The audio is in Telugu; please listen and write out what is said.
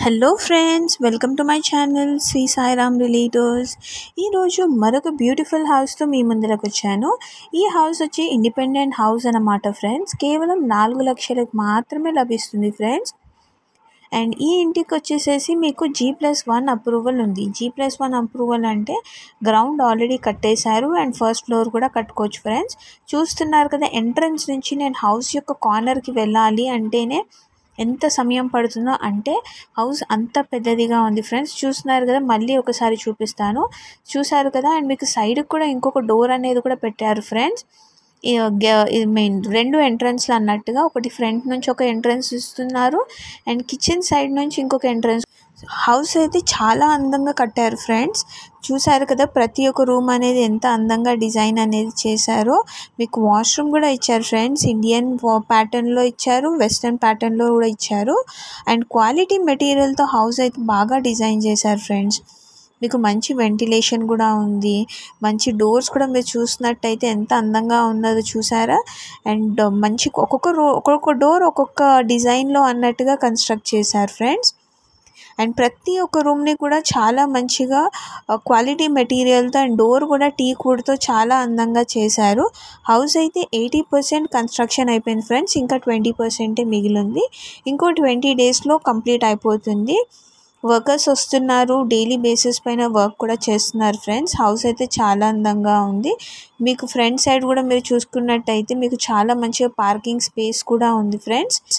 hello friends welcome to my channel Shri Sairam relatives ఈరోజు మరొక బ్యూటిఫుల్ హౌస్తో మీ ముందరకు వచ్చాను ఈ హౌస్ వచ్చి ఇండిపెండెంట్ హౌస్ అన్నమాట ఫ్రెండ్స్ కేవలం నాలుగు లక్షలకు మాత్రమే లభిస్తుంది ఫ్రెండ్స్ అండ్ ఈ ఇంటికి వచ్చేసేసి మీకు జీ ప్లస్ వన్ అప్రూవల్ ఉంది జీ ప్లస్ వన్ అప్రూవల్ అంటే గ్రౌండ్ ఆల్రెడీ కట్టేశారు అండ్ ఫస్ట్ ఫ్లోర్ కూడా కట్టుకోవచ్చు ఫ్రెండ్స్ చూస్తున్నారు కదా ఎంట్రన్స్ నుంచి నేను హౌస్ యొక్క కార్నర్కి వెళ్ళాలి అంటేనే ఎంత సమయం పడుతుందో అంటే హౌస్ అంత పెద్దదిగా ఉంది ఫ్రెండ్స్ చూస్తున్నారు కదా మళ్ళీ ఒకసారి చూపిస్తాను చూసారు కదా అండ్ మీకు సైడ్కి కూడా ఇంకొక డోర్ అనేది కూడా పెట్టారు ఫ్రెండ్స్ మెయిన్ రెండు ఎంట్రన్స్లు అన్నట్టుగా ఒకటి ఫ్రంట్ నుంచి ఒక ఎంట్రన్స్ ఇస్తున్నారు అండ్ కిచెన్ సైడ్ నుంచి ఇంకొక ఎంట్రన్స్ హౌస్ అయితే చాలా అందంగా కట్టారు ఫ్రెండ్స్ చూసారు కదా ప్రతి ఒక్క రూమ్ అనేది ఎంత అందంగా డిజైన్ అనేది చేశారో మీకు వాష్రూమ్ కూడా ఇచ్చారు ఫ్రెండ్స్ ఇండియన్ ప్యాటర్న్లో ఇచ్చారు వెస్ట్రన్ ప్యాటర్న్లో కూడా ఇచ్చారు అండ్ క్వాలిటీ మెటీరియల్తో హౌస్ అయితే బాగా డిజైన్ చేశారు ఫ్రెండ్స్ మీకు మంచి వెంటిలేషన్ కూడా ఉంది మంచి డోర్స్ కూడా మీరు చూసినట్టయితే ఎంత అందంగా ఉన్నదో చూసారా అండ్ మంచి ఒక్కొక్క రో ఒక్కొక్క డోర్ ఒక్కొక్క డిజైన్లో అన్నట్టుగా కన్స్ట్రక్ట్ చేశారు ఫ్రెండ్స్ అండ్ ప్రతి ఒక్క రూమ్ని కూడా చాలా మంచిగా క్వాలిటీ మెటీరియల్తో అండ్ డోర్ కూడా టీ వుడ్తో చాలా అందంగా చేశారు హౌస్ అయితే ఎయిటీ పర్సెంట్ కన్స్ట్రక్షన్ అయిపోయింది ఫ్రెండ్స్ ఇంకా ట్వంటీ పర్సెంటే మిగిలింది ఇంకో ట్వంటీ డేస్లో కంప్లీట్ అయిపోతుంది వర్కర్స్ వస్తున్నారు డైలీ బేసిస్ పైన వర్క్ కూడా చేస్తున్నారు ఫ్రెండ్స్ హౌస్ అయితే చాలా అందంగా ఉంది మీకు ఫ్రంట్ సైడ్ కూడా మీరు చూసుకున్నట్టయితే మీకు చాలా మంచిగా పార్కింగ్ స్పేస్ కూడా ఉంది ఫ్రెండ్స్